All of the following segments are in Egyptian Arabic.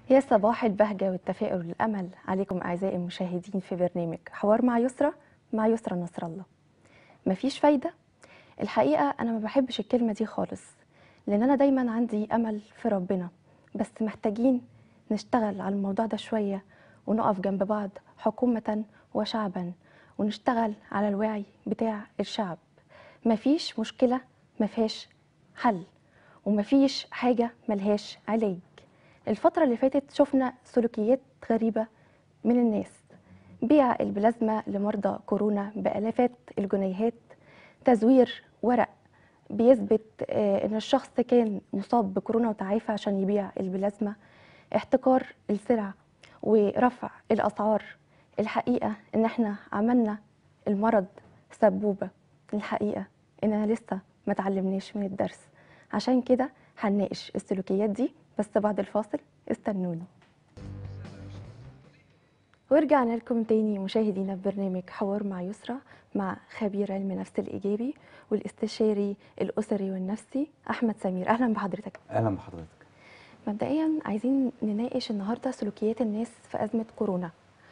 يا صباح البهجة والتفاؤل والأمل عليكم أعزائي المشاهدين في برنامج حوار مع يسرى مع يسرى نصر الله مفيش فايدة الحقيقة أنا ما بحبش الكلمة دي خالص لأن أنا دايما عندي أمل في ربنا بس محتاجين نشتغل على الموضوع ده شوية ونقف جنب بعض حكومة وشعبا ونشتغل على الوعي بتاع الشعب مفيش مشكلة مفيهاش حل ومفيش حاجة ملهاش علاج الفترة اللي فاتت شفنا سلوكيات غريبة من الناس بيع البلازما لمرضى كورونا بآلافات الجنيهات تزوير ورق بيثبت آه، ان الشخص كان مصاب بكورونا وتعافى عشان يبيع البلازما احتكار السلع ورفع الاسعار الحقيقه ان احنا عملنا المرض سبوبه الحقيقه اننا لسه ما اتعلمناش من الدرس عشان كده هنناقش السلوكيات دي بس بعد الفاصل استنوني ورجعنا لكم تاني مشاهدينا في برنامج حوار مع يسرى مع خبير علم نفس الإيجابي والاستشاري الأسري والنفسي أحمد سمير أهلا بحضرتك اهلا بحضرتك مبدئيا عايزين نناقش النهارده سلوكيات الناس في أزمة كورونا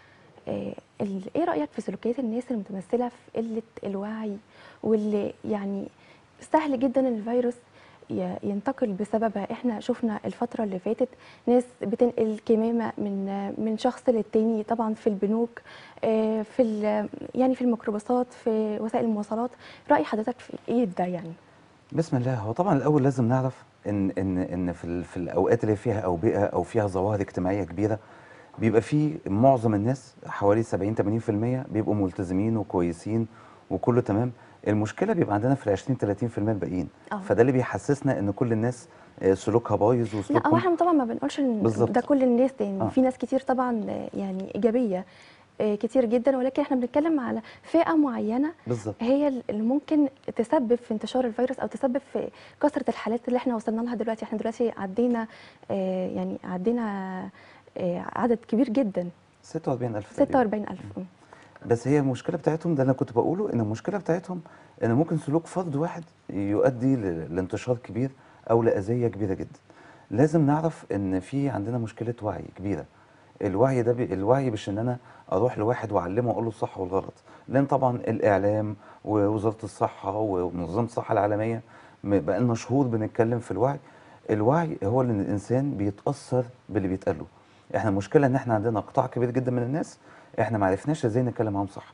آه، ال- ايه رأيك في سلوكيات الناس المتمثلة في قلة الوعي واللي يعني سهل جدا ان الفيروس ي- ينتقل بسببها احنا شفنا الفترة اللي فاتت ناس بتنقل كمامة من من شخص للتاني طبعا في البنوك آه، في ال- يعني في الميكروباصات في وسائل المواصلات رأي حضرتك في ايه ده يعني بسم الله هو طبعا الاول لازم نعرف ان ان ان في ال- في الاوقات اللي فيها اوبئه او فيها ظواهر اجتماعيه كبيره بيبقى في معظم الناس حوالي 70 80% بيبقوا ملتزمين وكويسين وكله تمام المشكله بيبقى عندنا في ال 20 30% الباقيين اه فده اللي بيحسسنا ان كل الناس آه، سلوكها بايظ لا هو وسلوكهم احنا طبعا ما بنقولش ان بالظبط. ده كل الناس يعني آه. في ناس كتير طبعا آه، يعني ايجابيه آه، كتير جدا ولكن احنا بنتكلم على فئه معينه بالظبط هي اللي ممكن تسبب في انتشار الفيروس او تسبب في كثره الحالات اللي احنا وصلنا لها دلوقتي احنا دلوقتي عدينا آه، يعني عدينا آه، عدد كبير جدا 46000 تقريباً. 46000 م. بس هي المشكله بتاعتهم ده اللي انا كنت بقوله ان المشكله بتاعتهم ان ممكن سلوك فرد واحد يؤدي ل- لانتشار كبير او لاذيه كبيره جدا لازم نعرف ان في عندنا مشكله وعي كبيره الوعي ده بي الوعي مش ان انا اروح لواحد واعلمه واقول له الصح والغلط لان طبعا الاعلام ووزاره الصحه ومنظمه الصحه العالميه م- بقالنا شهور بنتكلم في الوعي الوعي هو ان الانسان بيتاثر باللي بيتقال له احنا المشكله ان احنا عندنا قطاع كبير جدا من الناس احنا ما عرفناش ازاي نتكلم معاهم صح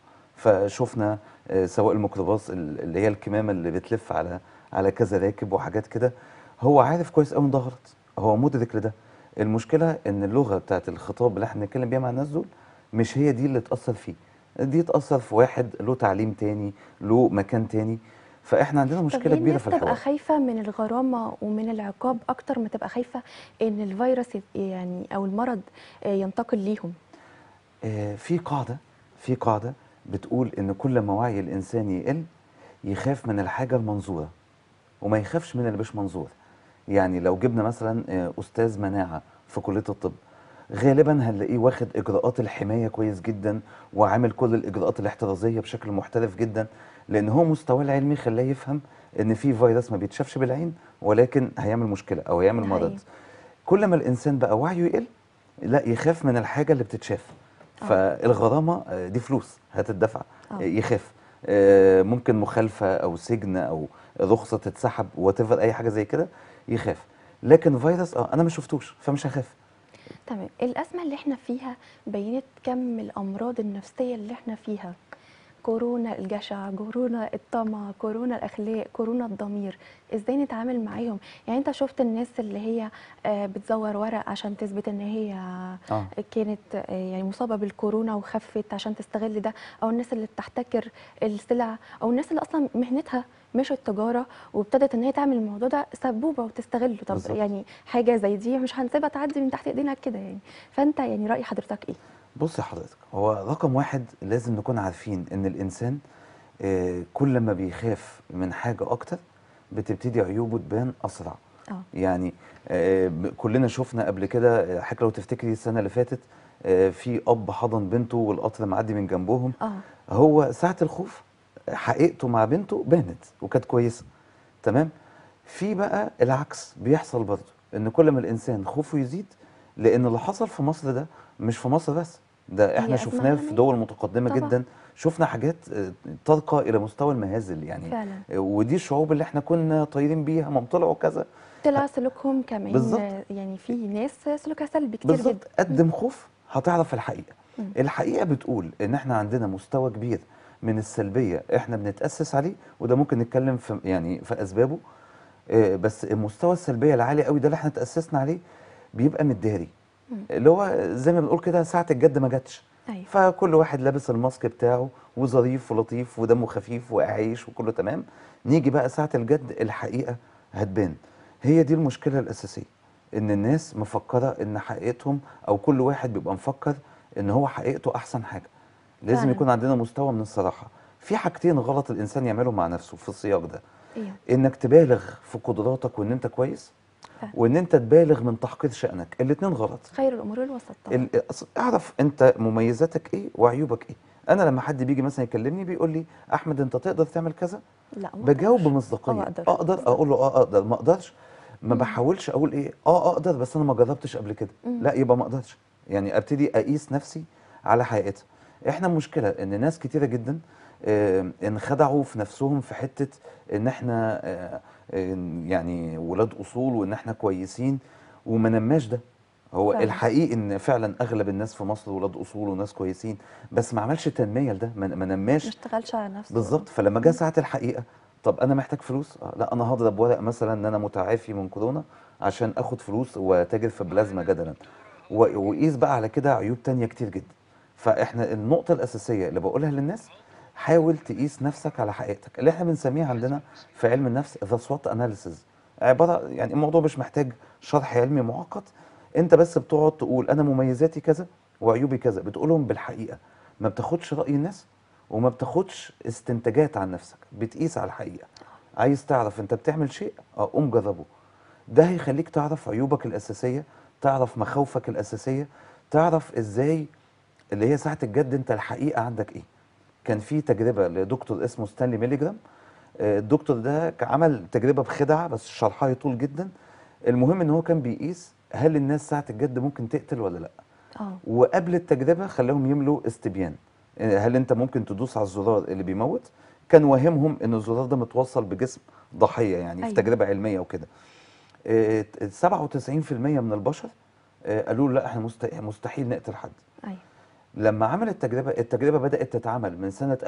فشفنا آه، سواء الميكروباص ال- اللي هي الكمامه اللي بتلف على على كذا راكب وحاجات كده هو عارف كويس قوي ان ده غلط هو مدرك لده المشكله ان اللغه بتاعت الخطاب اللي احنا بنتكلم بيها مع الناس دول مش هي دي اللي تاثر فيه دي تاثر في واحد له تعليم تاني له مكان تاني فاحنا عندنا طب مشكله ليه كبيره الناس في تبقى الحوار خايفه من الغرامه ومن العقاب اكتر ما تبقى خايفه ان الفيروس يت- يعني او المرض آه، ينتقل ليهم آه، في قاعدة في قاعدة بتقول إن كل ما وعي الإنسان يقل يخاف من الحاجة المنظورة وما يخافش من اللي مش منظور يعني لو جبنا مثلا آه، أستاذ مناعة في كلية الطب غالبا هنلاقيه واخد إجراءات الحماية كويس جدا وعامل كل الإجراءات الاحترازية بشكل محترف جدا لأن هو مستواه العلمي خلاه يفهم إن في فيروس ما بيتشافش بالعين ولكن هيعمل مشكلة أو هيعمل ده مرض حقيقي. كل ما الإنسان بقى وعيه يقل لا يخاف من الحاجة اللي بتتشاف آه. فالغرامه آه، دي فلوس هتدفع آه. آه، يخاف آه، ممكن مخالفه او سجن او رخصه تتسحب وات اي حاجه زي كده يخاف لكن فيروس اه انا ما شفتوش فمش هخاف تمام الأزمة اللي احنا فيها بينت كم الأمراض النفسية اللي احنا فيها كورونا الجشع كورونا الطمع كورونا الأخلاق كورونا الضمير ازاي نتعامل معاهم يعني انت شفت الناس اللي هي آه، بتزور ورق عشان تثبت ان هي اه كانت آه، يعني مصابة بالكورونا وخفت عشان تستغل ده او الناس اللي بتحتكر السلع او الناس اللي اصلا مهنتها مش التجارة وابتدت ان هي تعمل الموضوع ده سبوبة وتستغله طب بالظبط. يعني حاجة زي دي مش هنسيبها تعدي من تحت ايدينا كده يعني فانت يعني رأي حضرتك ايه بص يا حضرتك هو رقم واحد لازم نكون عارفين ان الانسان آه، كل ما بيخاف من حاجه اكتر بتبتدي عيوبه تبان اسرع اه يعني آه، ب- كلنا شفنا قبل كده آه، حضرتك لو تفتكري السنه اللي فاتت آه، في اب حضن بنته والقطر معدي من جنبهم اه هو ساعة الخوف حقيقته مع بنته بانت وكانت كويسة تمام في بقى العكس بيحصل برضه ان كل ما الانسان خوفه يزيد لان اللي حصل في مصر ده مش في مصر بس ده هي احنا أزمة شفناه في عالمية دول متقدمه طبعا جدا شفنا حاجات آه، ترقى الى مستوى المهازل يعني فعلا آه، ودي الشعوب اللي احنا كنا طايرين بيها ما طلعوا كذا طلع سلوكهم كمان بالظبط آه، يعني في ناس سلوكها سلبي كتير بالظبط جدا قدم خوف هتعرف الحقيقه مم. الحقيقه بتقول ان احنا عندنا مستوى كبير من السلبيه احنا بنتاسس عليه وده ممكن نتكلم في يعني في اسبابه آه، بس المستوى السلبيه العالي قوي ده اللي احنا تاسسنا عليه بيبقى متداري مم. اللي هو زي ما بنقول كده ساعه الجد ما جاتش ايوه فكل واحد لابس الماسك بتاعه وظريف ولطيف ودمه خفيف وعايش وكله تمام نيجي بقى ساعة الجد الحقيقة هتبان هي دي المشكلة الأساسية إن الناس مفكرة إن حقيقتهم أو كل واحد بيبقى مفكر إن هو حقيقته أحسن حاجة لازم فعلا يكون عندنا مستوى من الصراحة في حاجتين غلط الإنسان يعملهم مع نفسه في السياق ده ايوه إنك تبالغ في قدراتك وإن أنت كويس فعلا وإن أنت تبالغ من تحقير شأنك الاتنين غلط خير الامور الوسط طبعا ال- أص- اعرف انت مميزاتك ايه وعيوبك ايه انا لما حد بيجي مثلا يكلمني بيقول لي احمد انت تقدر تعمل كذا لا ما بجاوب اقدرش اه بمصداقيه اقدر اقدر بالظبط اقول له اه اقدر ما اقدرش ما مم. بحاولش اقول ايه اه اقدر بس انا ما جربتش قبل كده مم. لا يبقى ما اقدرش يعني ابتدي اقيس نفسي على حقيقتها احنا المشكله ان ناس كتيره جدا آه، انخدعوا في نفسهم في حته ان احنا آه، آه، يعني ولاد اصول وان احنا كويسين وما نماش ده هو فعلا الحقيقي ان فعلا اغلب الناس في مصر ولاد اصول وناس كويسين بس ما عملش تنميه لده ما ما ما نماش اشتغلش على نفسه بالظبط فلما جه مم. ساعه الحقيقه طب انا محتاج فلوس آه لا انا هضرب ورق مثلا ان انا متعافي من كورونا عشان اخد فلوس وتاجر في بلازما جدلا و- وقيس بقى على كده عيوب تانية كتير جدا فاحنا النقطه الاساسيه اللي بقولها للناس حاول تقيس نفسك على حقيقتك اللي احنا بنسميها عندنا في علم النفس ذا سوات اناليسيز عباره يعني الموضوع مش محتاج شرح علمي معقد انت بس بتقعد تقول انا مميزاتي كذا وعيوبي كذا بتقولهم بالحقيقه ما بتاخدش راي الناس وما بتاخدش استنتاجات عن نفسك بتقيس على الحقيقه عايز تعرف انت بتعمل شيء اه قوم جربه ده هيخليك تعرف عيوبك الاساسيه تعرف مخاوفك الاساسيه تعرف ازاي اللي هي ساعه الجد انت الحقيقه عندك ايه كان في تجربه لدكتور اسمه ستانلي ميليجرام آه، الدكتور ده ك- عمل تجربه بخدعه بس شرحها يطول جدا المهم ان هو كان بيقيس هل الناس ساعه الجد ممكن تقتل ولا لا اه وقبل التجربه خلاهم يملوا استبيان آه، هل انت ممكن تدوس على الزرار اللي بيموت كان واهمهم ان الزرار ده متوصل بجسم ضحيه يعني في ايوه تجربه علميه وكده آه، 97% من البشر آه، قالوا لا احنا مست- مستحيل نقتل حد ايوه لما عمل التجربة التجربة بدأت تتعمل من سنة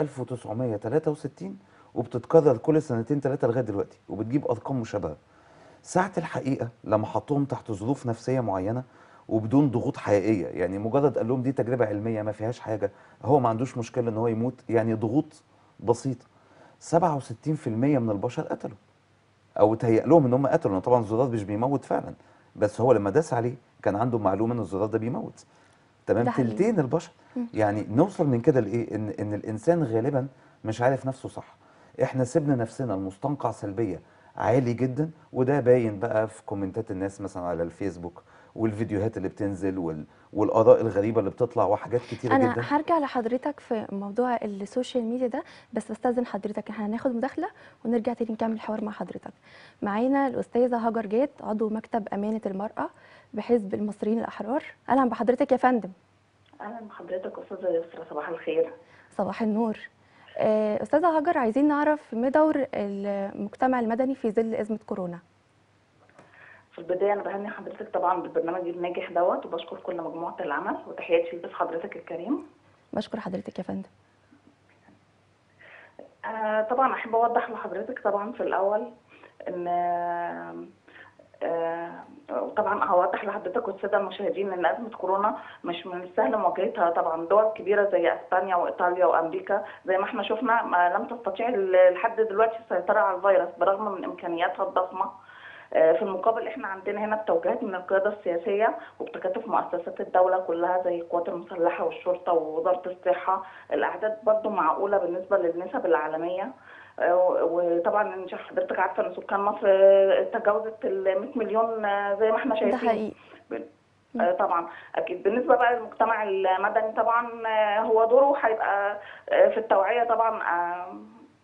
1963 وبتتكرر كل سنتين ثلاثة لغاية دلوقتي وبتجيب أرقام مشابهة ساعة الحقيقة لما حطوهم تحت ظروف نفسية معينة وبدون ضغوط حقيقية يعني مجرد قال لهم دي تجربة علمية ما فيهاش حاجة هو ما عندوش مشكلة ان هو يموت يعني ضغوط بسيطة 67% من البشر قتلوا او تهيأ لهم ان هم قتلوا لأن طبعا الزرار مش بيموت فعلا بس هو لما داس عليه كان عنده معلومة ان الزرار ده بيموت تمام ده حقيقي تلتين البشر مم. يعني نوصل من كده لايه ان ان الانسان غالبا مش عارف نفسه صح احنا سيبنا نفسنا المستنقع سلبيه عالي جدا وده باين بقى في كومنتات الناس مثلا على الفيسبوك والفيديوهات اللي بتنزل وال... والاراء الغريبه اللي بتطلع وحاجات كتيره انا جدا هرجع لحضرتك في موضوع السوشيال ميديا ده بس بستاذن حضرتك احنا هناخد مداخله ونرجع تاني نكمل الحوار مع حضرتك معانا الاستاذه هاجر جاد عضو مكتب امانه المراه بحزب المصريين الاحرار اهلا بحضرتك يا فندم اهلا بحضرتك استاذه يسرا صباح الخير صباح النور آه، استاذه هاجر عايزين نعرف ما دور المجتمع المدني في ظل ازمه كورونا في البدايه انا بهني حضرتك طبعا بالبرنامج الناجح دوت وبشكر كل مجموعه العمل وتحياتي لضيف حضرتك الكريم بشكر حضرتك يا فندم آه طبعا احب اوضح لحضرتك طبعا في الاول ان آه طبعا هوضح لحضرتك والساده المشاهدين ان ازمه كورونا مش من السهل مواجهتها طبعا دول كبيره زي اسبانيا وايطاليا وامريكا زي ما احنا شفنا ما لم تستطيع لحد دلوقتي السيطره على الفيروس برغم من امكانياتها الضخمه آه، في المقابل احنا عندنا هنا بتوجيهات من القياده السياسيه وبتكاتف مؤسسات الدوله كلها زي القوات المسلحه والشرطه ووزاره الصحه الاعداد برضو معقوله بالنسبه للنسب العالميه آه، وطبعا انت حضرتك عارفه ان سكان مصر آه، تجاوزت ال 100 مليون آه، زي ما احنا ده شايفين حقيقي آه، طبعا اكيد بالنسبه بقى للمجتمع المدني طبعا آه، هو دوره هيبقى آه، في التوعيه طبعا آه،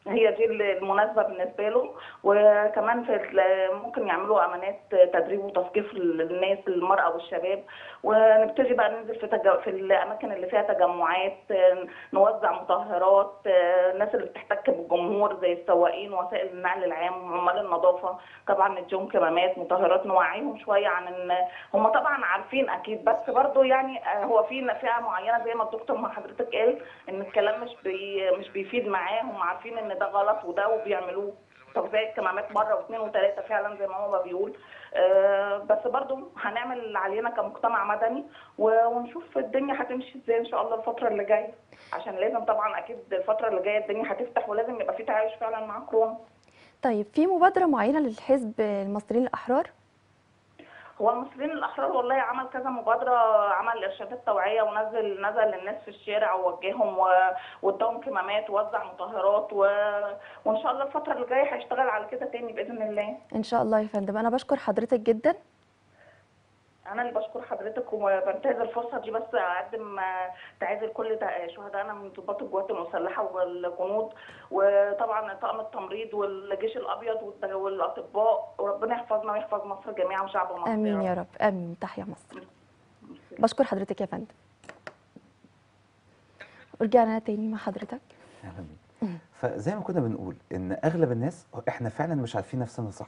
هي دي المناسبة بالنسبة له وكمان في ال- ممكن يعملوا أمانات تدريب وتثقيف للناس المرأة والشباب ونبتدي بقى ننزل في تج... في الأماكن اللي فيها تجمعات نوزع مطهرات الناس اللي بتحتك بالجمهور زي السواقين وسائل النقل العام وعمال النظافة طبعا نديهم كمامات مطهرات نوعيهم شوية عن إن هم طبعا عارفين أكيد بس برضو يعني هو في فئة معينة زي ما الدكتور مع حضرتك قال إن الكلام مش بي... مش بيفيد معاه هم عارفين إن ده غلط وده وبيعملوه توزيع الكمامات مره واثنين وثلاثه فعلا زي ما هو بيقول آه، بس برضو هنعمل اللي علينا كمجتمع مدني و- ونشوف الدنيا هتمشي ازاي ان شاء الله الفتره اللي جايه عشان لازم طبعا اكيد الفتره اللي جايه الدنيا هتفتح ولازم يبقى في تعايش فعلا مع كورونا طيب في مبادرة معينة للحزب المصريين الأحرار هو المصريين الاحرار والله عمل كذا مبادره عمل ارشادات توعيه ونزل نزل للناس في الشارع ووجههم و- واداهم كمامات ووزع مطهرات و... وان شاء الله الفتره اللي جايه هيشتغل على كده تاني باذن الله إن شاء الله يا فندم أنا بشكر حضرتك جدا انا اللي بشكر حضرتك وبنتهز الفرصه دي بس اقدم آه، تعازي لكل تع- شهدائنا من ضباط القوات المسلحه والجنود وطبعا طاقم التمريض والجيش الابيض والت- والاطباء وربنا يحفظنا ويحفظ مصر جميعا وشعب مصر آمين يا رب آمين تحيا مصر بشكر حضرتك يا فندم ورجعنا تاني مع حضرتك اهلا بيك فزي ما كنا بنقول ان اغلب الناس احنا فعلا مش عارفين نفسنا صح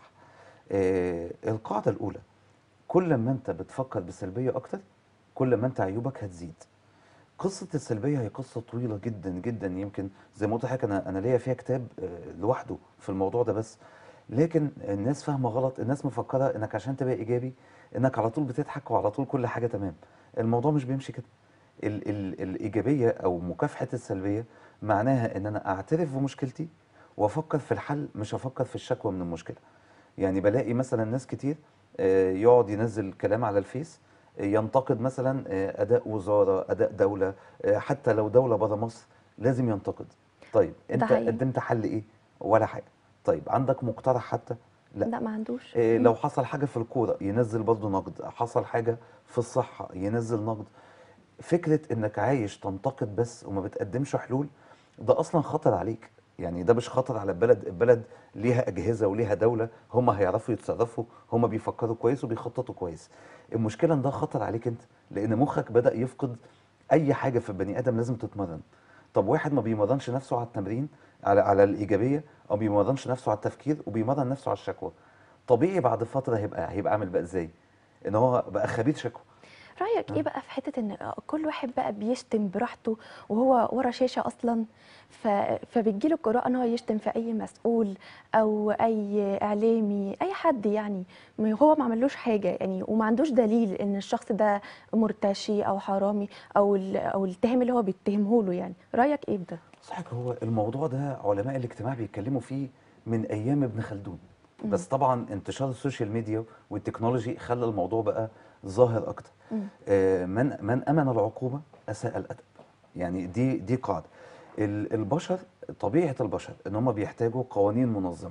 آه القاعده الاولى كل ما انت بتفكر بسلبيه اكتر كل ما انت عيوبك هتزيد قصه السلبيه هي قصه طويله جدا جدا يمكن زي ما قلت لحضرتك انا انا ليا فيها كتاب آه لوحده في الموضوع ده بس لكن الناس فاهمه غلط الناس مفكره انك عشان تبقى ايجابي انك على طول بتضحك وعلى طول كل حاجه تمام الموضوع مش بيمشي كده ال ال الايجابيه او مكافحه السلبيه معناها ان انا اعترف بمشكلتي وافكر في الحل مش افكر في الشكوى من المشكله يعني بلاقي مثلا ناس كتير آه، يقعد ينزل كلام على الفيس آه، ينتقد مثلا آه، اداء وزاره اداء دوله آه، حتى لو دوله بره مصر لازم ينتقد طيب انت حقيقي. قدمت حل ايه ولا حاجه طيب عندك مقترح حتى لا لا ما عندوش إيه لو حصل حاجة في الكورة ينزل برضه نقد حصل حاجة في الصحة ينزل نقد فكرة انك عايش تنتقد بس وما بتقدمش حلول ده اصلا خطر عليك يعني ده مش خطر على البلد البلد ليها اجهزة وليها دولة هم هيعرفوا يتصرفوا هم بيفكروا كويس وبيخططوا كويس المشكلة ان ده خطر عليك انت لان مخك بدأ يفقد اي حاجة في البني ادم لازم تتمرن طب واحد ما بيمرنش نفسه على التمرين على على الايجابيه او بيمرنش نفسه على التفكير وبيمرن نفسه على الشكوى طبيعي بعد فتره هيبقى هيبقى عامل بقى ازاي ان هو بقى خبير شكوى رأيك ايه بقى في حتة ان كل واحد بقى بيشتم براحته وهو ورا شاشة اصلا ف... فبتجيله الجرأة ان هو يشتم في اي مسؤول او اي اعلامي اي حد يعني ما هو ما عملوش حاجة يعني وما عندوش دليل ان الشخص ده مرتشي او حرامي او ال... او الاتهام اللي هو بيتهمه له يعني رأيك ايه بده صحيح هو الموضوع ده علماء الاجتماع بيتكلموا فيه من ايام ابن خلدون بس طبعا انتشار السوشيال ميديا والتكنولوجي خلى الموضوع بقى ظاهر اكتر آه، من من امن العقوبه اساء الادب يعني دي دي قاعده ال- البشر طبيعه البشر ان هم بيحتاجوا قوانين منظمه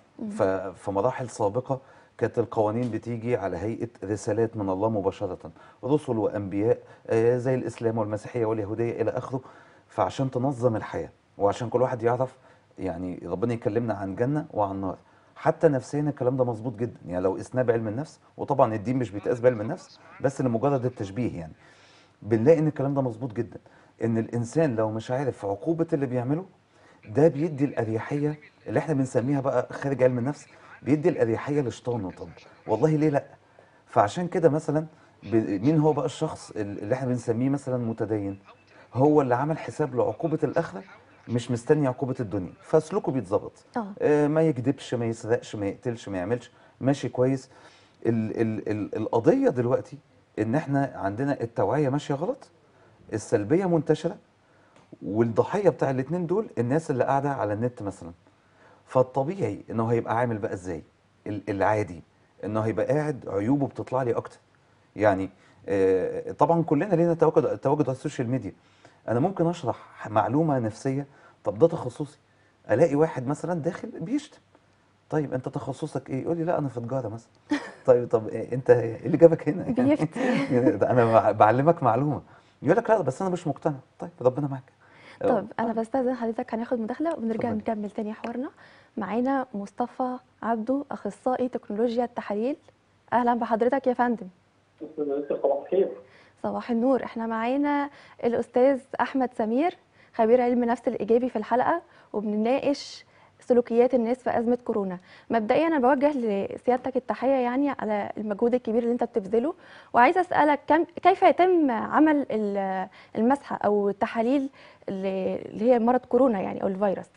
ففي مراحل سابقه كانت القوانين بتيجي على هيئه رسالات من الله مباشره رسل وانبياء آه، زي الاسلام والمسيحيه واليهوديه الى اخره فعشان تنظم الحياه وعشان كل واحد يعرف يعني ربنا يكلمنا عن جنه وعن نار حتى نفسيا الكلام ده مظبوط جدا يعني لو قسناه بعلم النفس وطبعا الدين مش بيتقاس بعلم النفس بس لمجرد التشبيه يعني بنلاقي ان الكلام ده مظبوط جدا ان الانسان لو مش عارف عقوبه اللي بيعمله ده بيدي الاريحيه اللي احنا بنسميها بقى خارج علم النفس بيدي الاريحيه لشيطانه طب والله ليه لا فعشان كده مثلا ب- مين هو بقى الشخص اللي احنا بنسميه مثلا متدين هو اللي عمل حساب لعقوبه الاخره مش مستني عقوبه الدنيا فسلوكه بيتظبط اه آه، ما يكذبش ما يسرقش ما يقتلش ما يعملش ماشي كويس ال ال ال القضيه دلوقتي ان احنا عندنا التوعيه ماشيه غلط السلبيه منتشره والضحيه بتاع الاتنين دول الناس اللي قاعده على النت مثلا فالطبيعي انه هيبقى عامل بقى ازاي ال- العادي انه هيبقى قاعد عيوبه بتطلع لي اكتر يعني آه، طبعا كلنا لينا تواجد تواجد على السوشيال ميديا انا ممكن اشرح معلومه نفسيه طب ده تخصصي الاقي واحد مثلا داخل بيشتم طيب انت تخصصك ايه يقول لي لا انا في تجاره مثلا طيب طب إيه انت ايه اللي جابك هنا يعني بيفتي. يعني ده انا بع- بعلمك معلومه يقول لك لا بس انا مش مقتنع طيب ربنا معاك طب انا بستاذن حضرتك هناخد مداخله ونرجع اتفضلي. نكمل تاني حوارنا معانا مصطفى عبده اخصائي تكنولوجيا التحاليل اهلا بحضرتك يا فندم صباح الخير صباح النور احنا معانا الاستاذ احمد سمير خبير علم نفس الايجابي في الحلقه وبنناقش سلوكيات الناس في ازمه كورونا مبدئيا انا بوجه لسيادتك التحيه يعني على المجهود الكبير اللي انت بتبذله وعايزه اسالك كم كيف يتم عمل ال- المسحه او التحاليل اللي اللي هي مرض كورونا يعني او الفيروس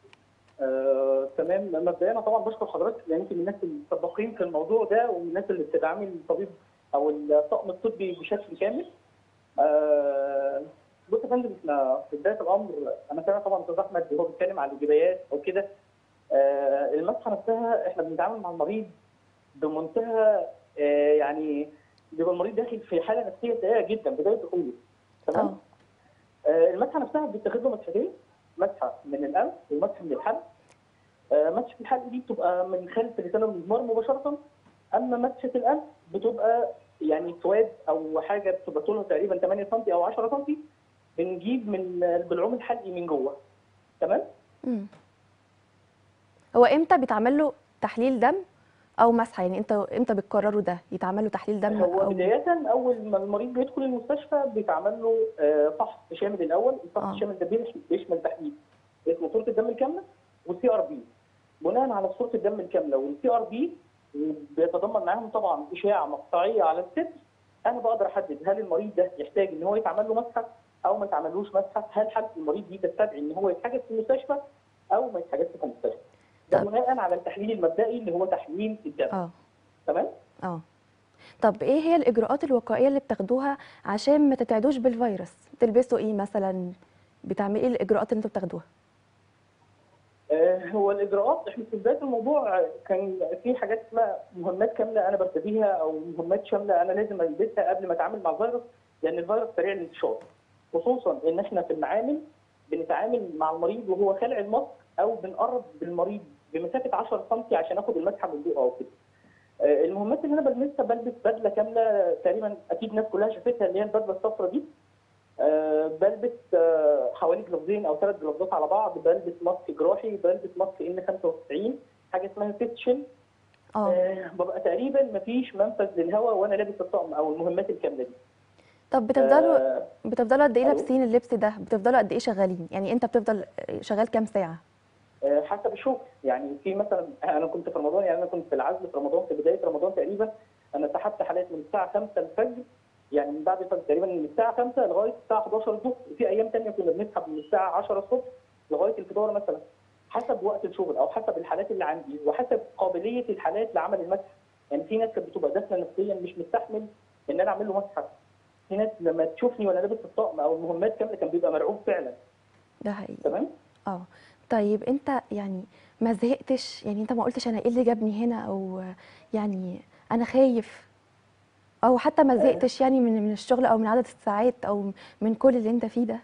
آه، تمام مبدئيا أنا طبعا بشكر حضرتك لان انت من الناس السباقين في الموضوع ده ومن الناس اللي بتدعمي الطبيب او الطاقم الطبي بشكل كامل. آه، بص يا فندم احنا في بدايه الامر انا سامع طبعا استاذ احمد وهو بيتكلم على الايجابيات او كده آه، المسحه نفسها احنا بنتعامل مع المريض بمنتهى آه، يعني بيبقى المريض داخل في حاله نفسيه سيئه جدا بدايه دخوله تمام؟ اه آه، المسحه نفسها بتاخد له مسحتين مسحه من الانف ومسحه من الحلق آه، مسحه الحلق دي بتبقى من خلف لسان المزمار مباشره اما مسحه الانف بتبقى يعني سواد او حاجه بتبقى طولها تقريبا 8 سم او 10 سم بنجيب من البلعوم الحلقي من جوه تمام مم. هو امتى بيتعمل له تحليل دم او مسحه يعني انت امتى بتقرروا ده يتعمل له تحليل دم هو او بدايه اول ما المريض بيدخل المستشفى بيتعمل له آه، فحص شامل الاول الفحص آه. الشامل ده بيش- بيشمل تحليل اسمه صوره الدم الكامله والسي ار بي بناء على صوره الدم الكامله والسي ار بي بيتضمن معاهم طبعا اشاعه مقطعيه على الصدر انا بقدر احدد هل المريض ده يحتاج ان هو يتعمل له مسحه او ما يتعملوش مسحه هل حاله المريض دي تستدعي ان هو يتحجز في المستشفى او ما يتحجزش في المستشفى ده طب. بناء على التحليل المبدئي اللي هو تحليل الدم اه تمام اه طب ايه هي الاجراءات الوقائيه اللي بتاخدوها عشان ما تتعدوش بالفيروس تلبسوا ايه مثلا بتعملوا ايه الاجراءات اللي انتوا بتاخدوها آه، هو الاجراءات احنا في بدايه الموضوع آه، كان في حاجات اسمها مهمات كامله انا برتديها او مهمات شامله انا لازم البسها قبل ما اتعامل مع الفيروس لان الفيروس سريع الانتشار خصوصا ان احنا في المعامل بنتعامل مع المريض وهو خالع الماسك او بنقرب بالمريض بمسافه 10 سم عشان اخد المسحه من بقه او كده. آه، المهمات اللي انا بلبسها بلبس بدله كامله تقريبا اكيد الناس كلها شافتها اللي هي البدله الصفراء دي آه، بلبس آه، حوالي جلافزين او ثلاث جلافزات على بعض بلبس ماسك جراحي بلبس ماسك ان 95 حاجه اسمها فيست شيل اه آه، ببقى تقريبا مفيش منفذ للهواء وانا لابس الطقم او المهمات الكامله دي طب بتفضلوا آه، بتفضلوا قد ايه ألو؟ لابسين اللبس ده بتفضلوا قد ايه شغالين يعني انت بتفضل شغال كام ساعه آه، حسب الشغل يعني في مثلا انا كنت في رمضان يعني انا كنت في العزل في رمضان في بدايه رمضان تقريبا انا سحبت حالات من الساعه 5 الفجر يعني من بعد الفجر تقريبا من الساعه 5 لغايه الساعه 11 الظهر وفي ايام ثانيه كنا بنسحب من الساعه 10 الصبح لغايه الفطار مثلا حسب وقت الشغل او حسب الحالات اللي عندي وحسب قابليه الحالات لعمل المسح يعني في ناس كانت بتبقى داخله نفسيا مش مستحمل ان انا اعمل له مسحه في ناس لما تشوفني وانا لابس الطقم او المهمات كامله كان بيبقى مرعوب فعلا ده حقيقي تمام اه طيب انت يعني ما زهقتش يعني انت ما قلتش انا ايه اللي جابني هنا او يعني انا خايف او حتى ما زهقتش يعني من من الشغل او من عدد الساعات او من كل اللي انت فيه ده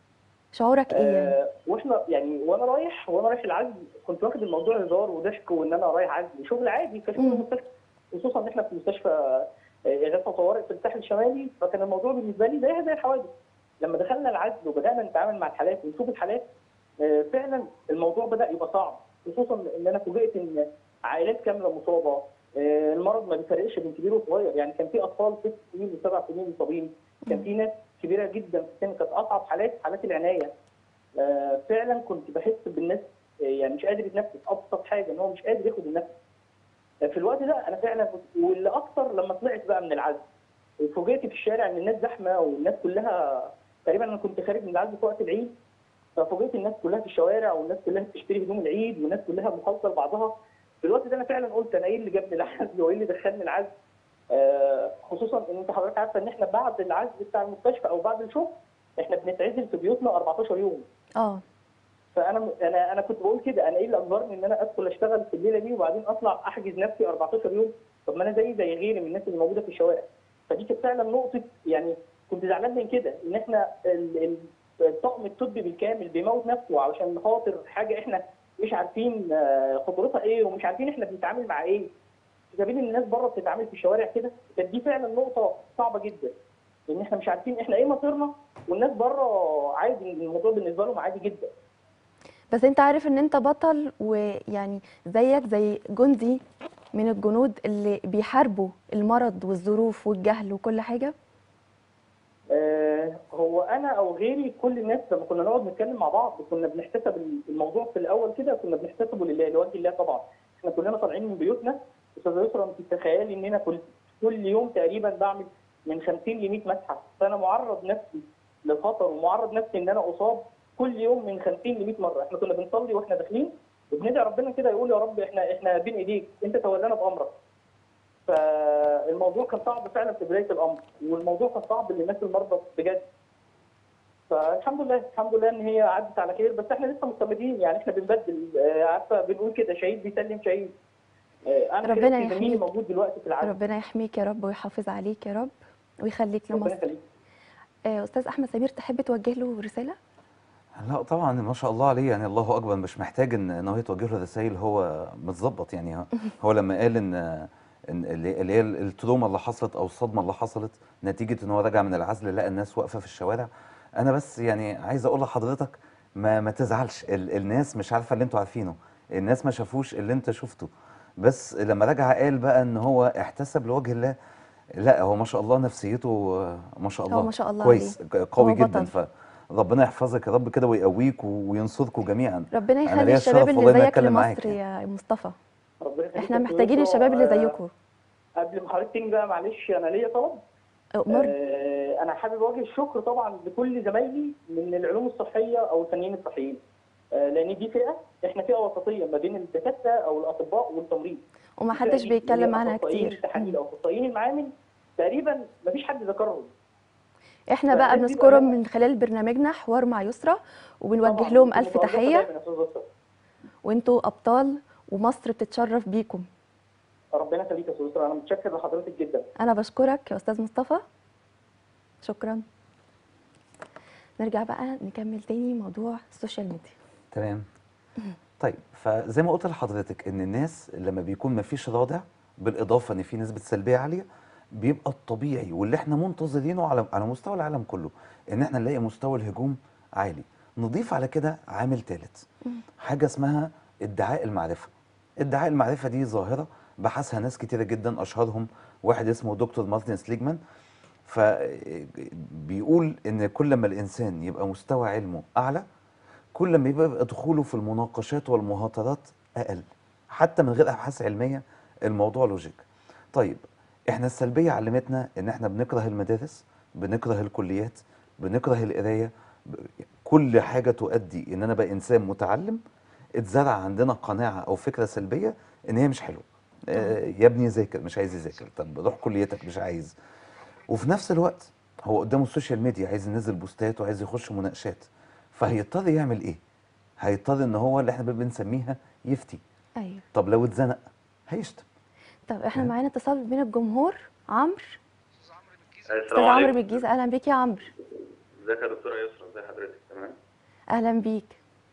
شعورك ايه يعني آه، واحنا يعني وانا رايح وانا رايح العزل كنت واخد الموضوع هزار وضحك وان انا رايح عزل شغل عادي كشغل مم. مستشفى خصوصا ان احنا في مستشفى آه، اغاثه وطوارئ في الساحل الشمالي فكان الموضوع بالنسبه لي زيها زي الحوادث لما دخلنا العزل وبدانا نتعامل مع الحالات ونشوف الحالات آه، فعلا الموضوع بدا يبقى صعب خصوصا ان انا فوجئت ان عائلات كامله مصابه آه، المرض ما بيفرقش بين كبير وصغير يعني كان في اطفال ست سنين وسبع سنين مصابين كان في ناس كبيره جدا في السن كانت اصعب حالات حالات العنايه آه، فعلا كنت بحس بالناس آه، يعني مش قادر يتنفس ابسط حاجه ان هو مش قادر ياخد النفس آه، في الوقت ده انا فعلا كنت واللي اكتر لما طلعت بقى من العزل فوجئت في الشارع ان الناس زحمه والناس كلها تقريبا انا كنت خارج من العزل في وقت العيد ففوجئت الناس كلها في الشوارع والناس كلها بتشتري هدوم العيد والناس كلها مخالطه لبعضها في الوقت ده انا فعلا قلت انا ايه اللي جابني العزل وايه اللي دخلني العزل آه، خصوصا ان انت حضرتك عارفه ان احنا بعد العزل بتاع المستشفى او بعد الشغل احنا بنتعزل في بيوتنا 14 يوم اه فانا انا انا كنت بقول كده انا ايه اللي اجبرني ان انا ادخل اشتغل في الليله دي وبعدين اطلع احجز نفسي 14 يوم طب ما انا زي زي غيري من الناس اللي موجوده في الشوارع فدي كانت فعلا نقطه يعني كنت زعلان من كده ان احنا ال- ال- الطاقم الطبي بالكامل بيموت نفسه علشان خاطر حاجه احنا مش عارفين آه، خطورتها ايه ومش عارفين احنا بنتعامل مع ايه في سبيل ان الناس بره بتتعامل في الشوارع كده كانت دي فعلا نقطه صعبه جدا لان احنا مش عارفين احنا ايه مصيرنا والناس بره عادي الموضوع بالنسبه لهم عادي جدا بس انت عارف ان انت بطل ويعني زيك زي جندي من الجنود اللي بيحاربوا المرض والظروف والجهل وكل حاجة آه، هو انا او غيري كل الناس لما كنا نقعد نتكلم مع بعض كنا بنحتسب الموضوع في الاول كده كنا بنحتسبه لله لوجه الله طبعا احنا كلنا طالعين من بيوتنا استاذه يسرا انت تتخيلي ان انا كل كل يوم تقريبا بعمل من 50 ل 100 مسحه فانا معرض نفسي للخطر ومعرض نفسي ان انا اصاب كل يوم من 50 ل 100 مره احنا كنا بنصلي واحنا داخلين وبندعي ربنا كده يقول يا رب احنا احنا بين ايديك انت تولانا بامرك فالموضوع كان صعب فعلا في بدايه الامر والموضوع كان صعب للناس المرضى بجد فالحمد لله الحمد لله ان هي عدت على خير بس احنا لسه مستمدين يعني احنا بنبدل آه، عارفه بنقول كده شهيد بيسلم شهيد آه، انا ربنا شايف إن زميلي يحميك. موجود دلوقتي في العالم ربنا يحميك يا رب ويحافظ عليك يا رب ويخليك ربنا لمصر يخليك آه، أستاذ أحمد سمير تحب توجه له رسالة؟ لا طبعا ما شاء الله عليه يعني الله اكبر مش محتاج ان ان هو يتوجه له رسائل هو متظبط يعني هو- هو لما قال ان ان اللي اللي هي التروما اللي حصلت او الصدمه اللي حصلت نتيجه ان هو راجع من العزل لقى الناس واقفه في الشوارع انا بس يعني عايز اقول لحضرتك ما ما تزعلش ال الناس مش عارفه اللي انتوا عارفينه الناس ما شافوش اللي انت شفته بس لما رجع قال بقى ان هو احتسب لوجه الله لا هو ما شاء الله نفسيته آه، ما شاء هو الله ما شاء الله كويس قوي هو جدا بطل. فربنا يحفظك يا رب كده ويقويك وينصركم جميعا ربنا أنا يخلي ليا الشباب الشرف اللي والله إني زيك أتكلم معاك لمصر يا مصطفى ربنا يخليك احنا يا محتاجين أستاذ الشباب اللي يسرا. زيكم قبل ما حضرتك تنجي بقى معلش انا ليا طلب أمر آه، انا حابب اوجه الشكر طبعا لكل زمايلي من العلوم الصحيه او الفنيين الصحيين آه، لان دي فئه احنا فئه وسطيه ما بين الدكاتره او الاطباء والتمريض وما الفئة حدش دي بيتكلم اللي هي عنها أخصائيين كتير التحاليل او اخصائيين المعامل تقريبا ما فيش حد ذكرهم احنا بقى فالناس دي بنذكرهم بأمانة- من خلال برنامجنا حوار مع يسرى وبنوجه طبعاً لهم كنت ألف متواجدة تحية دايماً يا أستاذ يسرا. وانتوا أبطال ومصر بتتشرف بيكم ربنا يخليك يا استاذ يسرا انا متشكر لحضرتك جدا أنا بشكرك يا أستاذ مصطفى شكرا نرجع بقى نكمل تاني موضوع السوشيال ميديا تمام طيب فزي ما قلت لحضرتك ان الناس لما بيكون ما فيش رادع بالاضافه ان في نسبه سلبيه عاليه بيبقى الطبيعي واللي احنا منتظرينه على على مستوى العالم كله ان احنا نلاقي مستوى الهجوم عالي نضيف على كده عامل ثالث حاجه اسمها ادعاء المعرفه ادعاء المعرفه دي ظاهره بحثها ناس كتيره جدا اشهرهم واحد اسمه دكتور مارتن سليجمان فبيقول ان كل ما الانسان يبقى مستوى علمه اعلى كل ما يبقى دخوله في المناقشات والمهاترات اقل حتى من غير ابحاث علميه الموضوع لوجيك طيب احنا السلبيه علمتنا ان احنا بنكره المدارس بنكره الكليات بنكره القرايه ب- كل حاجه تؤدي ان انا بقى انسان متعلم اتزرع عندنا قناعه او فكره سلبيه ان هي مش حلوه آه يا ابني ذاكر مش عايز يذاكر طب روح كليتك مش عايز وفي نفس الوقت هو قدامه السوشيال ميديا عايز ينزل بوستات وعايز يخش مناقشات فهيضطر يعمل ايه هيضطر ان هو اللي احنا بنسميها يفتي أيوه طب لو اتزنق هيشتم طب احنا معانا اتصال بين الجمهور عمرو أستاذ السلام عمرو عليكم من الجيزة أهلا بيك يا عمرو ازيك يا دكتوره يسرا ازي حضرتك تمام أهلا بيك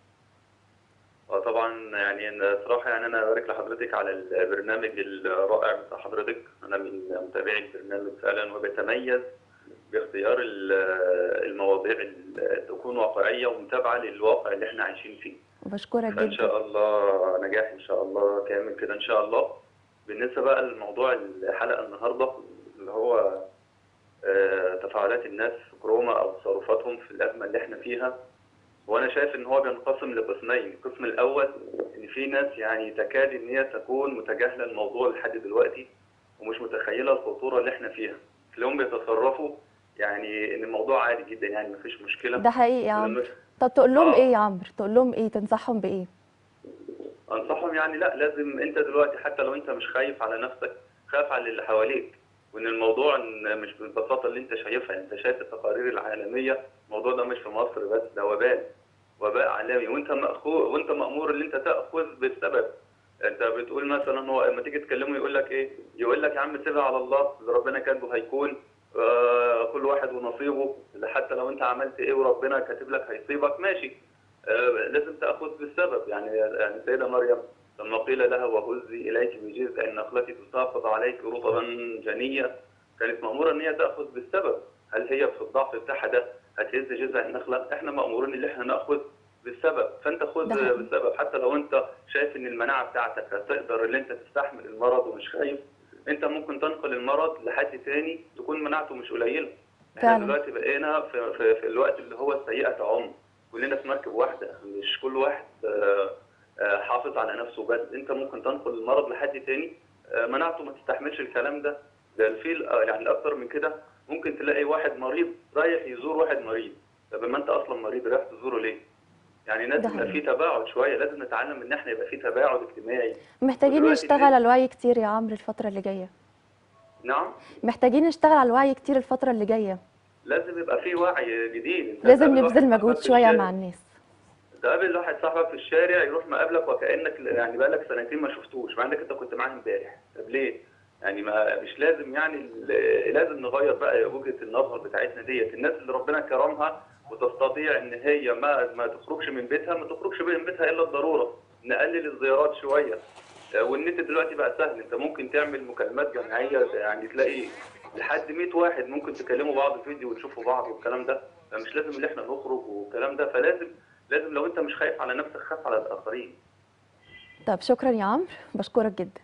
اه طبعا يعني أنا صراحه يعني انا بارك لحضرتك على البرنامج الرائع بتاع حضرتك انا من متابعي البرنامج فعلا وبيتميز باختيار ال- المواضيع اللي تكون واقعيه ومتابعه للواقع اللي احنا عايشين فيه بشكرك فان جدا شاء الله نجاح ان شاء الله كامل كده ان شاء الله بالنسبه بقى لموضوع الحلقه النهارده اللي هو آه، تفاعلات الناس في كورونا او تصرفاتهم في الازمه اللي احنا فيها وانا شايف ان هو بينقسم لقسمين القسم الاول ان في ناس يعني تكاد ان هي تكون متجاهله الموضوع لحد دلوقتي ومش متخيله الخطوره اللي احنا فيها تلاقيهم بيتصرفوا يعني ان الموضوع عادي جدا يعني مفيش مشكله ده حقيقي يا عمرو لما- طب تقول لهم آه. ايه يا عمرو تقول لهم ايه تنصحهم بايه انصحهم يعني لا لازم انت دلوقتي حتى لو انت مش خايف على نفسك خاف على اللي حواليك وان الموضوع إن مش بالبساطه اللي انت شايفها انت شايف التقارير العالميه الموضوع ده مش في مصر بس ده وباء وباء عالمي وانت مأخو وانت مأمور ان انت تأخذ بالسبب انت بتقول مثلا هو لما تيجي تكلمه يقول لك ايه يقول لك يا عم سيبها على الله اللي ربنا كاتبه هيكون آه كل واحد ونصيبه حتى لو انت عملت ايه وربنا كاتب لك هيصيبك ماشي آه لازم تأخذ بالسبب يعني يعني السيدة مريم لما قيل لها وهزي إليك بجذع النخلة تساقط عليك رطبا جنيا كانت مأمورة إن هي تأخذ بالسبب هل هي في الضعف بتاعها ده هتهز جذع النخله احنا مامورين ان احنا ناخذ بالسبب فانت خذ ده حقيقي. بالسبب حتى لو انت شايف ان المناعه بتاعتك هتقدر ان انت تستحمل المرض ومش خايف انت ممكن تنقل المرض لحد تاني تكون مناعته مش قليله احنا فعلا. دلوقتي بقينا في, في, في الوقت اللي هو السيئه تعم كلنا في مركب واحده مش كل واحد آه، آه، حافظ على نفسه بس انت ممكن تنقل المرض لحد تاني آه، مناعته ما تستحملش الكلام ده ده الفيل آه، يعني اكتر من كده ممكن تلاقي واحد مريض رايح يزور واحد مريض طب ما انت اصلا مريض رايح تزوره ليه؟ يعني ده لازم يبقى حقيقي. في تباعد شويه لازم نتعلم ان احنا يبقى في تباعد اجتماعي محتاجين ودلوقتي نشتغل الناس- على الوعي كتير يا عمرو الفترة اللي جاية نعم محتاجين نشتغل على الوعي كتير الفترة اللي جاية لازم يبقى في وعي جديد انت لازم تقابل نبذل واحد مجهود صاحبك في شوية الشارع- مع الناس تقابل واحد صاحبك في الشارع يروح مقابلك وكانك يعني بقالك سنتين ما شفتوش مع انك انت كنت معاه امبارح طب ليه؟ يعني ما مش لازم يعني ال- لازم نغير بقى وجهه النظر بتاعتنا ديت الناس اللي ربنا كرمها وتستطيع ان هي ما ما تخرجش من بيتها ما تخرجش من بيتها الا الضروره نقلل الزيارات شويه آه، والنت دلوقتي بقى سهل انت ممكن تعمل مكالمات جماعيه يعني تلاقي لحد 100 واحد ممكن تكلموا بعض فيديو وتشوفوا بعض والكلام ده فمش لازم ان احنا نخرج والكلام ده فلازم لازم لو انت مش خايف على نفسك خاف على الاخرين طب شكرا يا عمرو بشكرك جدا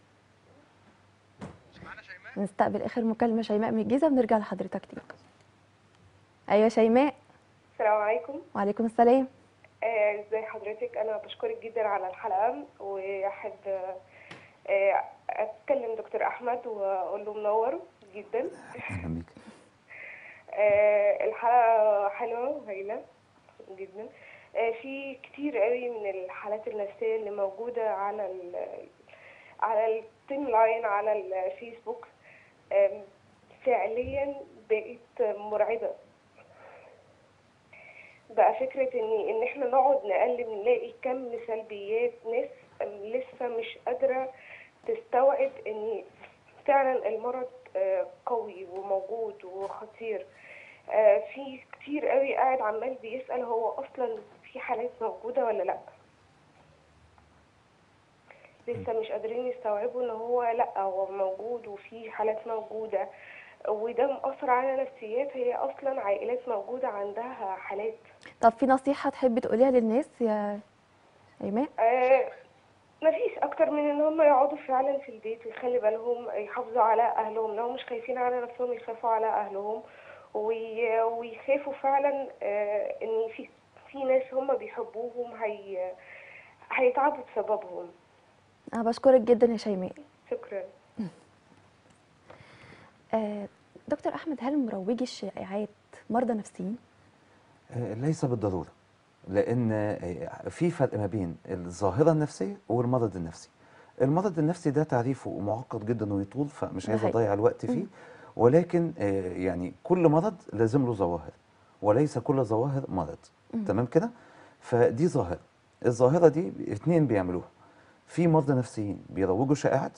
نستقبل اخر مكالمة شيماء من الجيزة ونرجع لحضرتك تاني ايوه شيماء السلام عليكم وعليكم السلام آه، ازي حضرتك انا بشكرك جدا على الحلقه واحب آه، اتكلم دكتور احمد واقول له منور جدا اهلا بيك آه، الحلقه حلوه وهايله جدا آه، في كتير قوي من الحالات النفسيه اللي موجوده على ال على التيم لاين على الفيسبوك آم، فعليا بقت مرعبه بقى فكرة ان ان احنا نقعد نقلب نلاقي كم سلبيات ناس لسه مش قادرة تستوعب ان فعلا المرض آه، قوي وموجود وخطير آه، في كتير قوي قاعد عمال بيسأل هو اصلا في حالات موجودة ولا لا لسه مش قادرين يستوعبوا ان هو لا هو موجود وفي حالات موجودة وده مأثر على نفسيات هي اصلا عائلات موجودة عندها حالات طب في نصيحة تحبي تقوليها للناس يا شيماء آه مفيش اكتر من ان هم يقعدوا فعلا في البيت ويخلي بالهم يحافظوا على اهلهم لو مش خايفين على نفسهم يخافوا على اهلهم وي- ويخافوا فعلا آه ان في في ناس هم بيحبوهم هي هيتعبوا بسببهم انا بشكرك جدا يا شيماء شكرا آه، دكتور احمد هل مروجي الشائعات مرضى نفسيين آه، ليس بالضرورة لأن آه، في فرق ما بين الظاهرة النفسية والمرض النفسي المرض النفسي ده تعريفه معقد جدا ويطول فمش ده عايز حقيقي. أضيع الوقت فيه ولكن آه، يعني كل مرض لازم له ظواهر وليس كل ظواهر مرض تمام كده فدي ظاهرة الظاهرة دي اتنين بيعملوها في مرضى نفسيين بيروجوا شائعات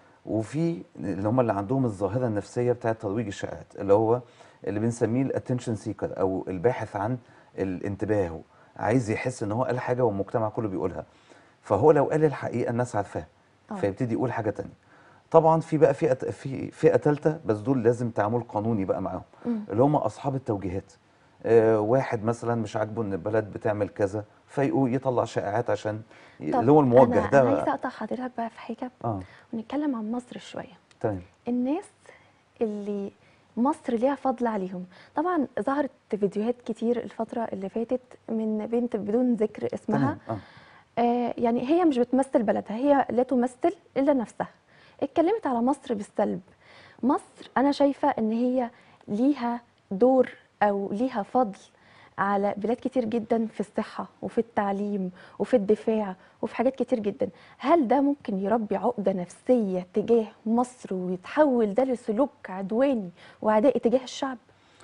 وفي اللي هم اللي عندهم الظاهره النفسيه بتاعه ترويج الشائعات اللي هو اللي بنسميه الاتنشن سيكر او الباحث عن الانتباه عايز يحس ان هو قال حاجه والمجتمع كله بيقولها فهو لو قال الحقيقه الناس عارفاها آه. فيبتدي يقول حاجه تانية طبعا في بقى فئه في فئه ثالثه بس دول لازم تعامل قانوني بقى معاهم اللي هم اصحاب التوجيهات آه واحد مثلا مش عاجبه ان البلد بتعمل كذا فيقول يطلع شائعات عشان ي- طب اللي هو الموجه انا ده انا عايزه اقطع حضرتك بقى في حاجه اه ونتكلم عن مصر شويه تمام الناس اللي مصر ليها فضل عليهم طبعا ظهرت فيديوهات كتير الفتره اللي فاتت من بنت بدون ذكر اسمها تمام اه آه يعني هي مش بتمثل بلدها هي لا تمثل الا نفسها اتكلمت على مصر بالسلب مصر انا شايفه ان هي ليها دور او ليها فضل على بلاد كتير جدا في الصحه وفي التعليم وفي الدفاع وفي حاجات كتير جدا هل ده ممكن يربي عقده نفسيه تجاه مصر ويتحول ده لسلوك عدواني وعدائي تجاه الشعب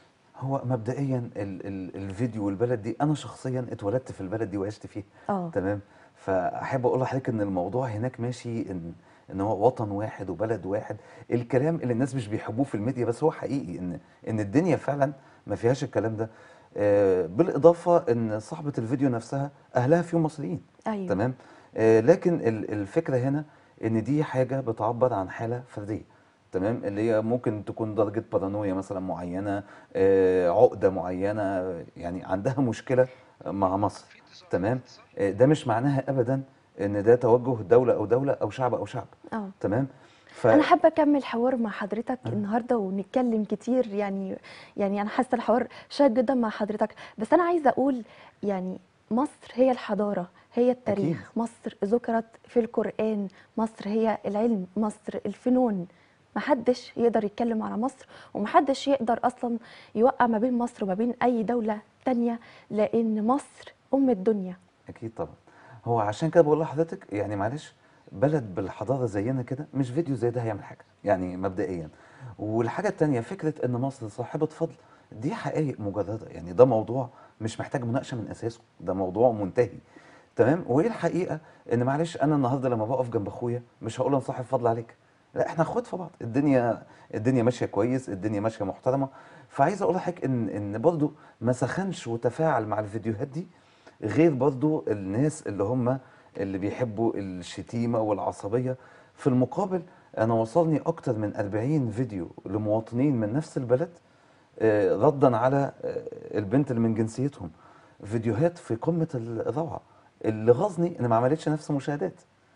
هو مبدئيا ال ال الفيديو والبلد دي انا شخصيا اتولدت في البلد دي وعشت فيها اه تمام فاحب اقول لحضرتك ان الموضوع هناك ماشي ان ان هو وطن واحد وبلد واحد الكلام اللي الناس مش بيحبوه في الميديا بس هو حقيقي ان ان الدنيا فعلا ما فيهاش الكلام ده آه بالاضافه ان صاحبه الفيديو نفسها اهلها فيهم مصريين ايوه تمام آه لكن ال- الفكره هنا ان دي حاجه بتعبر عن حاله فرديه تمام اللي هي ممكن تكون درجه بارانويا مثلا معينه آه، عقده معينه يعني عندها مشكله مع مصر تمام آه، ده مش معناها ابدا ان ده توجه دوله او دوله او شعب او شعب اه تمام ف انا حابه اكمل حوار مع حضرتك النهارده ونتكلم كتير يعني يعني انا حاسه الحوار شيق جدا مع حضرتك بس انا عايزه اقول يعني مصر هي الحضاره هي التاريخ أكيد. مصر ذكرت في القران مصر هي العلم مصر الفنون محدش يقدر يتكلم على مصر ومحدش يقدر اصلا يوقع ما بين مصر وما بين اي دوله تانية لان مصر ام الدنيا اكيد طبعا هو عشان كده بقول لحضرتك يعني معلش بلد بالحضاره زينا كده مش فيديو زي ده هيعمل حاجه يعني مبدئيا والحاجه التانيه فكره ان مصر صاحبه فضل دي حقائق مجرده يعني ده موضوع مش محتاج مناقشه من اساسه ده موضوع منتهي تمام وايه الحقيقه ان معلش انا النهارده لما بقف جنب اخويا مش هقول انا صاحب فضل عليك لا احنا اخوات في بعض الدنيا الدنيا ماشيه كويس الدنيا ماشيه محترمه فعايز اقول لحضرتك ان ان برضه ما سخنش وتفاعل مع الفيديوهات دي غير برضو الناس اللي هم اللي بيحبوا الشتيمة والعصبية في المقابل أنا وصلني أكتر من 40 فيديو لمواطنين من نفس البلد آه، ردا على آه، البنت اللي من جنسيتهم فيديوهات في قمة الروعة اللي غاظني إن ما عملتش نفس المشاهدات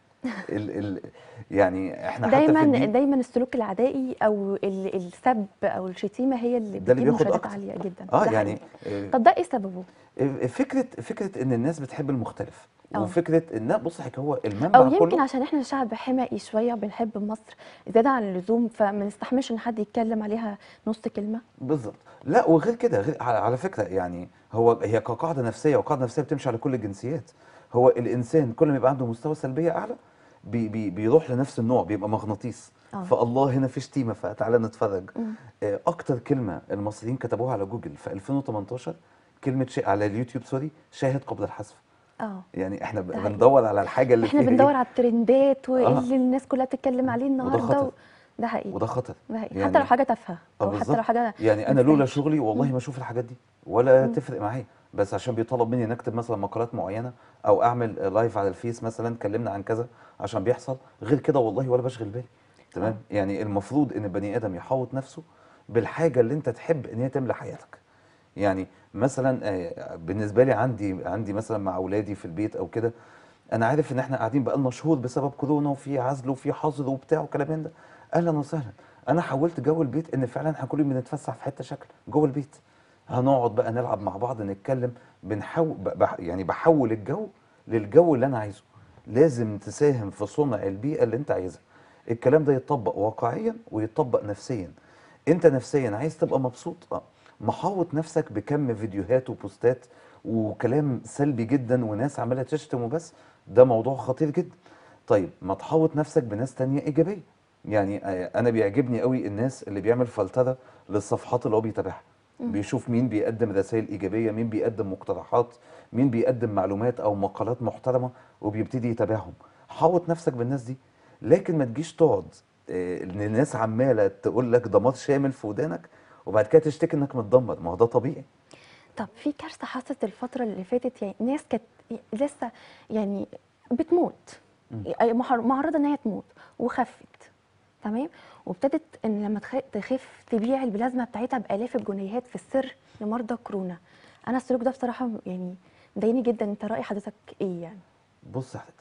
ال ال يعني احنا حتى في دايما الدين دايما السلوك العدائي او ال- السب او الشتيمه هي اللي ده اللي بتجيب بياخد مشاهدات أكتر. عاليه جدا اه ده يعني حقيقي. آه، طب ده ايه سببه فكرة فكرة إن الناس بتحب المختلف اه. وفكرة إن لا بص حضرتك هو المنبع او يمكن كله عشان احنا شعب حمائي شويه بنحب مصر زياده عن اللزوم فما نستحملش ان حد يتكلم عليها نص كلمه بالظبط لا وغير كده غير على على فكره يعني هو هي كقاعده نفسيه وقاعده نفسيه بتمشي على كل الجنسيات هو الانسان كل ما يبقى عنده مستوى سلبيه اعلى بي بي بيروح لنفس النوع بيبقى مغناطيس اه. فالله هنا في شتيمه فتعالى نتفرج مم. آه، اكتر كلمه المصريين كتبوها على جوجل في 2018 كلمه شيء على اليوتيوب سوري شاهد قبل الحذف اه يعني احنا ب- ده حقيقي. بندور على الحاجه اللي احنا فيها بندور إيه على الترندات وايه اه. اللي الناس كلها بتتكلم عليه النهارده خطر. و... ده حقيقي وده خطر ده حقيقي يعني حتى لو حاجه تافهه اه او حتى بالظبط لو حاجه يعني انا ما لولا تستاهلش. شغلي والله مم. ما اشوف الحاجات دي ولا مم. تفرق معايا بس عشان بيطلب مني نكتب مثلا مقالات معينه او اعمل لايف على الفيس مثلا اتكلمنا عن كذا عشان بيحصل غير كده والله ولا بشغل بالي تمام يعني المفروض ان البني ادم يحوط نفسه بالحاجه اللي انت تحب ان هي تملى حياتك يعني مثلا آه، بالنسبه لي عندي عندي مثلا مع اولادي في البيت او كده انا عارف ان احنا قاعدين بقالنا شهور بسبب كورونا وفي عزل وفي حظر وبتاع وكلام من ده اهلا وسهلا انا حولت جو البيت ان فعلا احنا كل يوم بنتفسح في حته شكل جوه البيت هنقعد بقى نلعب مع بعض نتكلم بنحول بح يعني بحول الجو للجو اللي انا عايزه لازم تساهم في صنع البيئه اللي انت عايزها الكلام ده يتطبق واقعيا ويتطبق نفسيا انت نفسيا عايز تبقى مبسوط اه محوط نفسك بكم فيديوهات وبوستات وكلام سلبي جدا وناس عماله تشتم وبس ده موضوع خطير جدا طيب ما تحوط نفسك بناس تانية ايجابيه يعني آه، انا بيعجبني قوي الناس اللي بيعمل فلتره للصفحات اللي هو بيتابعها بيشوف مين بيقدم رسائل ايجابيه مين بيقدم مقترحات مين بيقدم معلومات او مقالات محترمه وبيبتدي يتابعهم حوط نفسك بالناس دي لكن ما تجيش تقعد آه، ان الناس عماله تقول لك دمار شامل في ودانك وبعد كده تشتكي انك متدمر ما هو ده طبيعي طب في كارثه حصلت الفتره اللي فاتت يعني ناس كانت لسه يعني بتموت أي محر- معرضه ان هي تموت وخفت تمام وابتدت ان لما تخ- تخف تبيع البلازما بتاعتها بالاف الجنيهات في السر لمرضى كورونا انا السلوك ده بصراحه يعني مضايقني جدا انت راي حضرتك ايه يعني بص حضرتك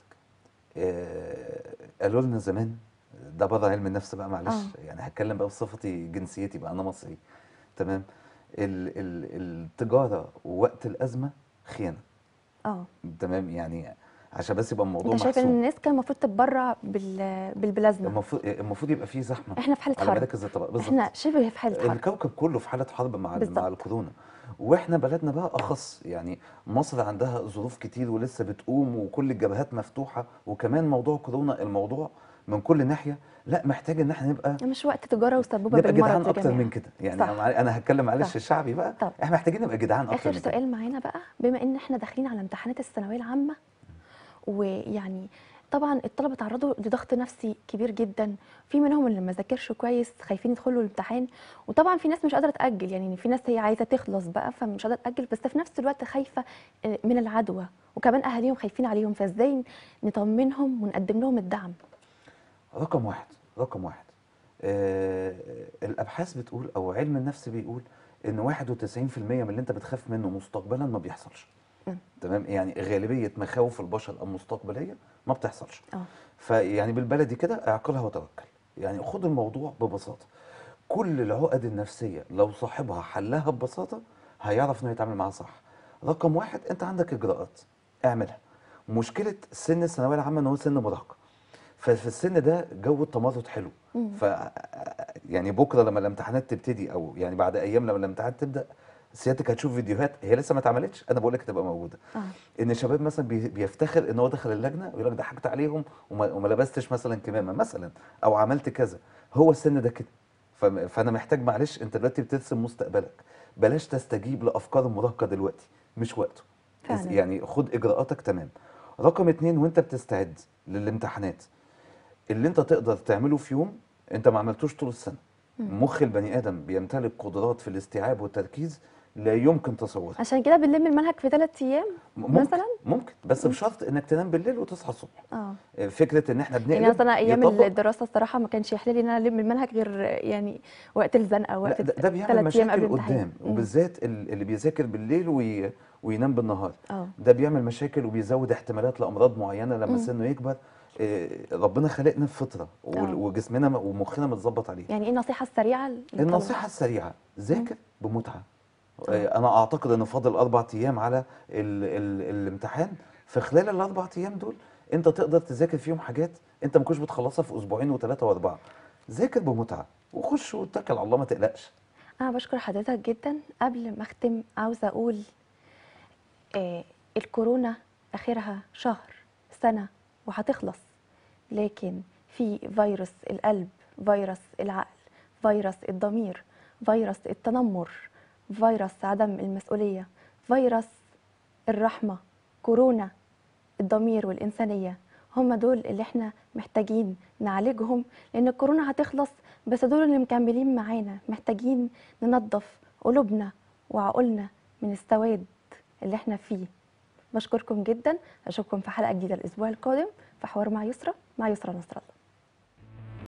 آه قالوا لنا زمان ده بره علم النفس بقى معلش آه. يعني هتكلم بقى بصفتي جنسيتي بقى انا مصري تمام ال ال التجاره وقت الازمه خيانه اه تمام يعني عشان بس يبقى الموضوع انت شايف ان محسوم الناس كان المفروض تتبرع بال بالبلازما المفروض المفروض يبقى فيه زحمه احنا في حاله على حرب مراكز الطبق بالظبط احنا شبه في حاله حرب الكوكب كله في حاله حرب مع ال- بالظبط. مع الكورونا واحنا بلدنا بقى اخص يعني مصر عندها ظروف كتير ولسه بتقوم وكل الجبهات مفتوحه وكمان موضوع كورونا الموضوع من كل ناحيه لا محتاج ان احنا نبقى مش وقت تجاره وسبوبه نبقى جدعان بالمرض يا اكتر جماعه من كده يعني صح. أنا- انا هتكلم معلش صح. الشعبي بقى طب. احنا محتاجين نبقى جدعان اكتر اخر من كده سؤال معانا بقى بما ان احنا داخلين على امتحانات الثانويه العامه ويعني طبعا الطلبه اتعرضوا لضغط نفسي كبير جدا في منهم اللي ما ذاكرش كويس خايفين يدخلوا الامتحان وطبعا في ناس مش قادره تاجل يعني في ناس هي عايزه تخلص بقى فمش قادره تاجل بس في نفس الوقت خايفه آه، من العدوى وكمان اهاليهم خايفين عليهم فازاي نطمنهم ونقدم لهم الدعم رقم واحد رقم واحد آه الابحاث بتقول او علم النفس بيقول ان 91% من اللي انت بتخاف منه مستقبلا ما بيحصلش مم. تمام يعني غالبيه مخاوف البشر المستقبليه ما بتحصلش اه فيعني بالبلدي كده اعقلها وتوكل يعني خد الموضوع ببساطه كل العقد النفسيه لو صاحبها حلها ببساطه هيعرف انه يتعامل معاها صح رقم واحد انت عندك اجراءات اعملها مشكله سن الثانويه العامه ان هو سن مراهقه ففي السن ده جو التمرد حلو مم. ف يعني بكره لما الامتحانات تبتدي او يعني بعد ايام لما الامتحانات تبدا سيادتك هتشوف فيديوهات هي لسه ما اتعملتش انا بقول لك تبقى موجوده اه ان شباب مثلا بي- بيفتخر ان هو دخل اللجنه ويقول لك ضحكت عليهم وما, وما لبستش مثلا كمامه مثلا او عملت كذا هو السن ده كده فم- فانا محتاج معلش انت دلوقتي بترسم مستقبلك بلاش تستجيب لافكار المراهقه دلوقتي مش وقته فعلا. يعني خد اجراءاتك تمام رقم اتنين وانت بتستعد للامتحانات اللي انت تقدر تعمله في يوم انت ما عملتوش طول السنه مخ البني ادم بيمتلك قدرات في الاستيعاب والتركيز لا يمكن تصورها عشان كده بنلم المنهج في ثلاث ايام ممكن مثلا ممكن بس بشرط انك تنام بالليل وتصحى الصبح اه فكره ان احنا بنقلب يعني مثلا ايام يطبق- الدراسه الصراحه ما كانش يحلى لي ان انا الم المنهج غير يعني وقت الزنقه لا وقت ده, ده بيعمل ثلاث ايام قبل مشاكل الامتحان قدام مم. وبالذات ال- اللي بيذاكر بالليل وي... وينام بالنهار اه ده بيعمل مشاكل وبيزود احتمالات لامراض معينه لما مم. سنه يكبر إيه، ربنا خلقنا بفطره وال- آه. وجسمنا م- ومخنا متظبط عليه يعني ايه النصيحه السريعه للطلبة؟ النصيحة السريعة ذاكر بمتعة آه، أنا أعتقد إن فاضل أربع أيام على ال ال الامتحان في خلال الأربع أيام دول أنت تقدر تذاكر فيهم حاجات أنت ما كنتش بتخلصها في أسبوعين وثلاثة وأربعة ذاكر بمتعة وخش واتكل على الله ما تقلقش انا بشكر حضرتك جدا قبل ما اختم عاوزه اقول آه الكورونا اخرها شهر سنه وهتخلص لكن في فيروس القلب فيروس العقل فيروس الضمير فيروس التنمر فيروس عدم المسؤوليه فيروس الرحمه كورونا الضمير والإنسانية هم دول اللي احنا محتاجين نعالجهم لأن الكورونا هتخلص بس دول اللي مكملين معانا محتاجين ننظف قلوبنا وعقولنا من السواد اللي احنا فيه بشكركم جدا أشوفكم في حلقة جديدة الأسبوع القادم في حوار مع يسرى مع يسرى نصر الله